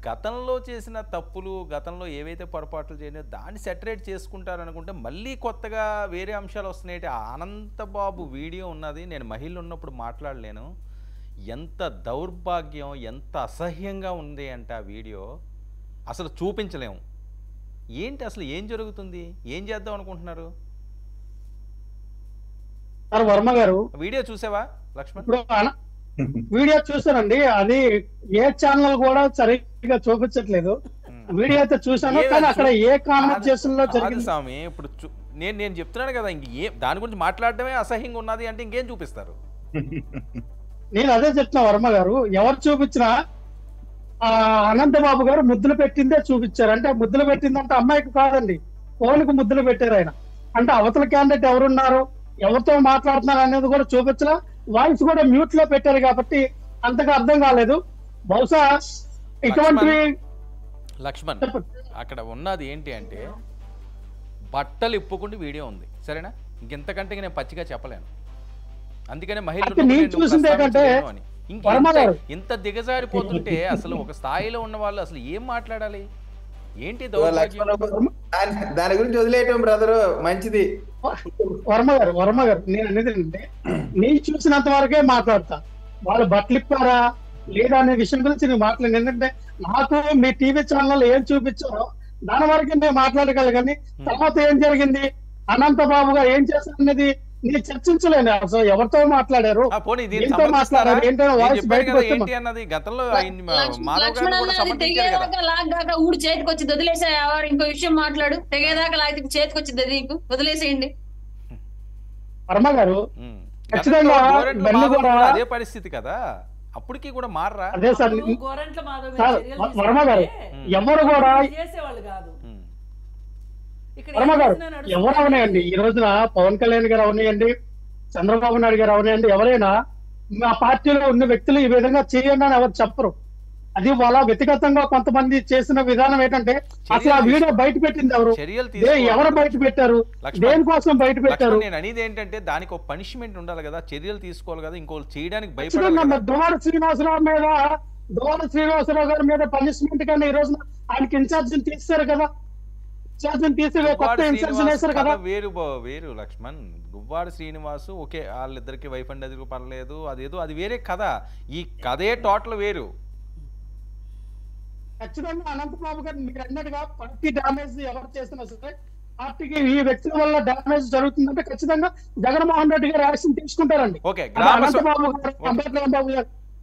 గతంలో చేసిన తప్పులు గతంలో ఏవైతే పొరపాట్లు చేయనో దాన్ని సెటరేట్ చేసుకుంటారనుకుంటే మళ్ళీ కొత్తగా వేరే అంశాలు వస్తున్నాయి అనంతబాబు వీడియో ఉన్నది నేను మహిళ ఉన్నప్పుడు మాట్లాడలేను ఎంత దౌర్భాగ్యం ఎంత అసహ్యంగా ఉంది అంటే ఆ వీడియో అసలు చూపించలేము ఏంటి అసలు ఏం జరుగుతుంది ఏం చేద్దాం అనుకుంటున్నారు సార్ వర్మ గారు వీడియో చూసావా లక్ష్మణ్ ఇప్పుడు అన- వీడియో చూసానండి అది ఏ ఛానల్ కూడా సరిగ్గా చూపించట్లేదు వీడియో అయితే చూసాను ఏ కానీ అక్కడ ఏ కాన్వర్జేషన్ లో కాదు జరిగింది స్వామి ఇప్పుడు చూ- నేను నేను చెప్తున్నాను కదా ఇంక ఏ దాని గురించి మాట్లాడడమే అసహ్యంగా ఉన్నది అంటే ఇంకేం చూపిస్తారు నేను అదే చెప్తున్నా వర్మ గారు ఎవరు చూపించినా ఆ అనంతబాబు గారు ముద్దులు పెట్టిందే చూపించారు అంటే ముద్దులు పెట్టిందంటే అమ్మాయికి కాదండి ఫోన్ కు ముద్దులు పెట్టారు ఆయన అంటే అవతల క్యాండిడేట్ ఎవరున్నారు ఎవరితో మాట్లాడుతున్నారు అనేది కూడా చూపించలా వాయిస్ కూడా మ్యూట్ లో పెట్టారు కాబట్టి అంతగా అర్థం కాలేదు బహుశా ఇటువంటి లక్ష్మణ్ అక్కడ ఉన్నది ఏంటి అంటే బట్టలు ఇప్పుకుంటూ వీడియో ఉంది సరేనా ఇంకెంతకంటే ఇంక నేను పచ్చిగా చెప్పలేను అందుకనే మహిళలు అయితే నేను నేను చూసింది ఏంటంటే, ప్రస్తావించలేను అని. ఇంక వర్మ ఇంత- గారు. ఇంత దిగజారిపోతుంటే అసలు ఒక స్థాయిలో ఉన్న వాళ్ళు అసలు ఏం మాట్లాడాలి ఏంటి ఓ దౌర్భాగ్యం లక్ష్మణ్ దాని- దాని గురించి వదిలేయటం బ్రదర్ మంచిది వర్మ గారు వర్మ గారు నేను అనేది ఏంటంటే నేను చూసినంత వరకే మాట్లాడతా వాళ్ళు బట్టలు ఇప్పారా లేదా అనే విషయం గురించి నేను మాట్లాడను ఎందుకంటే నాకు మీ టీవీ ఛానల్ ఏం చూపించారో దాని వరకే నేను మాట్లాడగలను కానీ తర్వాత ఏం జరిగింది అనంత బాబు గారు ఏం చేశారు అనేది నేను చర్చించలేను అసలు ఎవరితో మాట్లాడారు ఆ, పోనీ దీన్ని ఏంటో సమర్థిస్తారా? మాట్లాడారు ఏంటో నేను వాయిస్ చెప్పాను బయటకు కదా వస్తే ఏంటి అన్నది గతంలో ఆయన లక్ష్మ- మాధవ్ లక్ష్మణ్ గారు కూడా అన్న అది సమర్థించారు కదా తెగేదాకా లాగ్గాక ఊడు చేతికి వచ్చి వదిలేసావా ఇంకో విషయం మాట్లాడు తెగేదాకా లాగితే చేతికి వచ్చింది నీకు వదిలేసేయండి వర్మ గారు ఉమ్. ఖచ్చితంగా గతంలో గోరెంట్ల బెల్లు మాధవ్ కూడా- కూడా అదే పరిస్థితి కదా అప్పటికి కూడా మారరా అదే సార్ అప్పుడు గోరంట్ల మాధవ్ మీద సార్, చర్యలు వ- వర్మ గారు తీసుకుంటే ఎవరు కూడా వీళ్ళు చేసేవాళ్ళు కాదు ఉమ్. ఇక్కడ వర్మ ఏం గారు చేసినా నడుస్తుంది. ఎవరు అవనాయండి ఈ రోజున పవన్ కళ్యాణ్ గారు అవనాయండి చంద్రబాబు నాయుడు గారు అవనాయండి ఎవరైనా మా పార్టీలో ఉన్న వ్యక్తులు ఈ విధంగా చేయండి అని ఎవరు చెప్పరు అది వాళ్ళ వ్యక్తిగతంగా కొంతమంది చేసిన విధానం ఏంటంటే అసలు ఆ వీడియో బయట పెట్టింది ఎవరు చర్యలు దే- తీసుకోవాలి. ఎవరు బయట పెట్టారు లక్ష్మణ్, దేనికోసం బయట పెట్టారు లక్ష్మణ్, నేను అనేది ఏంటంటే దానికి ఒక పనిష్మెంట్ ఉండాలి కదా చర్యలు తీసుకోవాలి కదా ఇంకోళ్ళు చేయడానికి భయపడాలి ఖచ్చితంగా కదా మరి దువాడ శ్రీనివాసరావు మీద దువాడ శ్రీనివాసరావు గారి మీద పనిష్మెంట్ కన్నా ఈ రోజున ఆయనకి ఇన్ఛార్జ్ తీస్తారు కదా ఇన్ఛార్జ్ తీసి కొత్త గువ్వాడ ఇన్ఛార్జ్ శ్రీనివాస్ వేశారు కథ కదా వేరు బా- వేరు లక్ష్మణ్ గువ్వాడ శ్రీనివాసు ఓకే వాళ్ళిద్దరికి వైఫ్ అండ్ అది పర్లేదు అదేదో అది వేరే కథ ఈ కథే టోటల్ వేరు ఖచ్చితంగా అనంతబాబు గారు మీరు అన్నట్టుగా పార్టీ డామేజ్ ఎవరు చేసినా సరే పార్టీకి ఈ వ్యక్తుల వల్ల డామేజ్ జరుగుతుందంటే ఖచ్చితంగా జగన్మోహన్ రెడ్డి గారు యాక్షన్ తీసుకుంటారండి ఓకే అది గ్రామ స్వ- అనంతబాబు గారు అంబేద్కర్ బాబు గారు